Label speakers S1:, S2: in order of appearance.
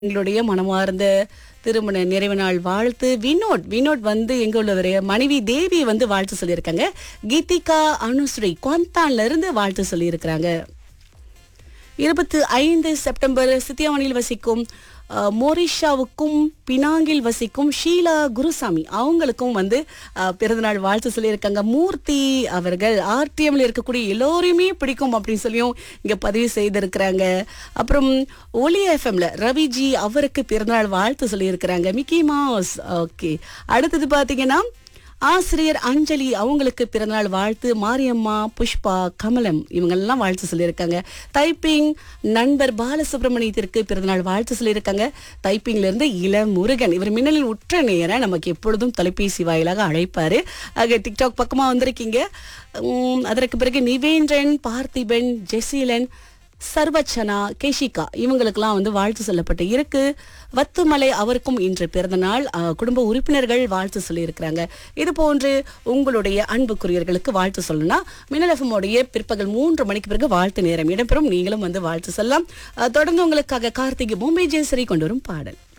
S1: எங்களுடைய மனமார்ந்த திருமண நிறைவு நாள் வாழ்த்து வினோட் வினோட் வந்து எங்க உள்ளவரு மனைவி தேவி வந்து வாழ்த்து சொல்லியிருக்காங்க கீதிகா அனுஸ்ரீ குவந்தான்ல இருந்து வாழ்த்து சொல்லியிருக்கிறாங்க இருபத்தி ஐந்து செப்டம்பர் சித்தியாவணியில் வசிக்கும் அஹ், மொரிஷாவுக்கும் பினாங்கில் வசிக்கும் ஷீலா குருசாமி அவங்களுக்கும் வந்து அஹ், பிறந்தநாள் வாழ்த்து சொல்லியிருக்காங்க மூர்த்தி அவர்கள் ஆர்டிஎம்ல இருக்கக்கூடிய எல்லோரையுமே பிடிக்கும் அப்படின்னு சொல்லியும் இங்க பதிவு செய்திருக்கிறாங்க அப்புறம் ஒலி எஃப்எம்ல ரவிஜி அவருக்கு பிறந்தநாள் வாழ்த்து சொல்லியிருக்கிறாங்க மிக்கி மாஸ் ஓகே அடுத்தது பாத்தீங்கன்னா ஆசிரியர் அஞ்சலி அவங்களுக்கு பிறந்தநாள் வாழ்த்து மாரியம்மா புஷ்பா கமலம் இவங்கெல்லாம் வாழ்த்து சொல்லியிருக்காங்க டைப்பிங் நண்பர் பாலசுப்ரமணியத்திற்கு பிறந்தநாள் வாழ்த்து சொல்லியிருக்காங்க டைப்பிங்ல இருந்து இள முருகன் இவர் மின்னலில் உற்ற நேரம் நமக்கு எப்பொழுதும் தொலைபேசி வாயிலாக அழைப்பாரு ஆக டிக்டாக் பக்கமா வந்திருக்கீங்க உம், அதற்கு பிறகு நிவேந்திரன் பார்த்திபன் ஜெசீலன் சர்வச்சனா கேஷிகா இவங்களுக்கெல்லாம் வந்து வாழ்த்து சொல்லப்பட்டு இருக்கு வத்துமலை அவருக்கும் இன்று பிறந்த நாள் அஹ், குடும்ப உறுப்பினர்கள் வாழ்த்து சொல்லியிருக்கிறாங்க இது போன்று உங்களுடைய அன்புக்குரியர்களுக்கு வாழ்த்து சொல்லணும்னா மின்னல் FM உடைய பிற்பகல் மூன்று மணிக்கு பிறகு வாழ்த்து நேரம் இடம்பெறும் நீங்களும் வந்து வாழ்த்து சொல்லலாம் அஹ், தொடர்ந்து உங்களுக்காக கார்த்திகை பொம்பை ஜெயசரி கொண்டு வரும் பாடல்